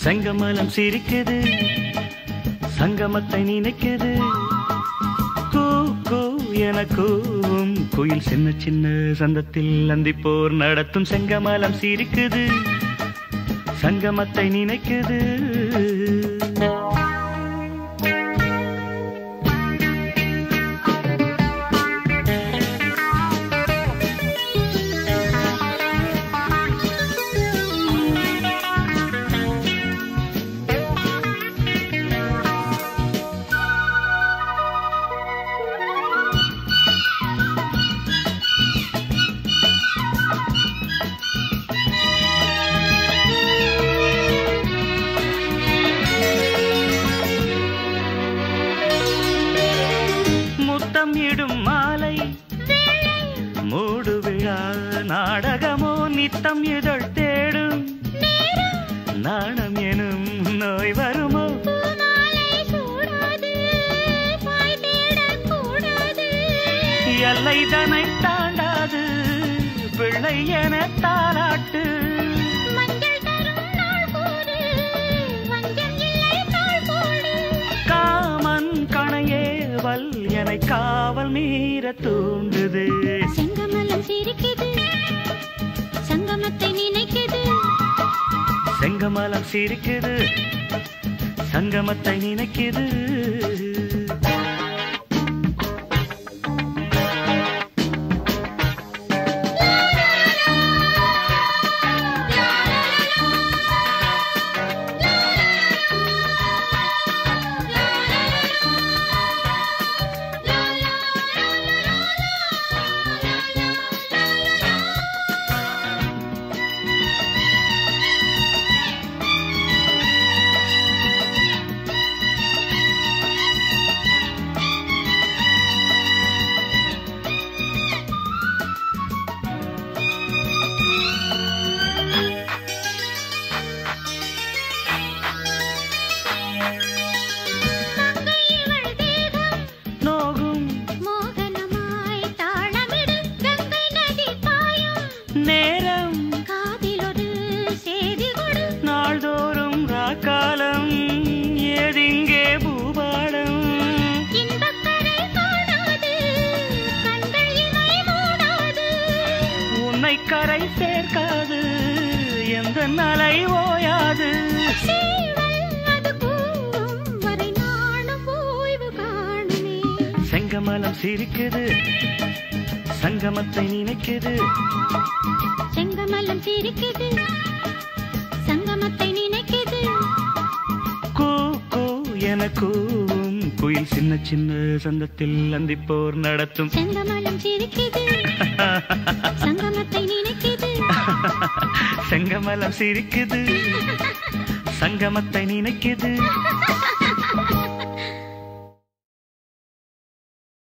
செங்கமலம் சிரிக்குது சங்கமத்தை நினைக்குது கூ கூ என கூவும் குயில் சின்ன சின்ன சந்தத்தில் அந்திப்போர் நடத்தும் செங்கமலம் சிரிக்குது சங்கமத்தை நினைக்குது முத்தம் இடும் மாலை மூடு விழா நாடகமோ நித்தம் இதழ் தேடும் நாணம் எனும் நோய் வருமோ எல்லை தனை தாண்டாது பிள்ளை என தாளாட்டு காமன் கணையேவல் என காவல் மீற தூண்டுது செங்கமலம் சிரிக்குது சங்கமத்தை நினைக்குது செங்கமலம் சிரிக்குது சங்கமத்தை நினைக்குது இவள் தேகம் நோகும் மோகனமாய் தாளமிடு கங்கை நதி பாயும் நேரம் காதிலொரு செய்தி கொடு நாள்தோறும் ராக்காலம் ஏதிங்கே பூபாடம் இன்பக் கரை காணாது கண்கள் இமை மூடாது உன்னை கரை சேர்க்காது எந்த நலை ஓயாது சேவல் அது கூவும் வரை நானும் ஓய்வு காணுமே செங்கமலம் சிரிக்குது சங்கமத்தை நினைக்குது செங்கமலம் சிரிக்குது சங்கமத்தை நினைக்குது கூ கூ என கூவும் குயில் சின்ன சின்ன சந்தத்தில் அந்திப்போர் நடத்தும் செங்கமலம் சிரிக்குது சங்கமத்தை நினைக்குது செங்கமலம் சிரிக்குது சங்கமத்தை நினைக்குது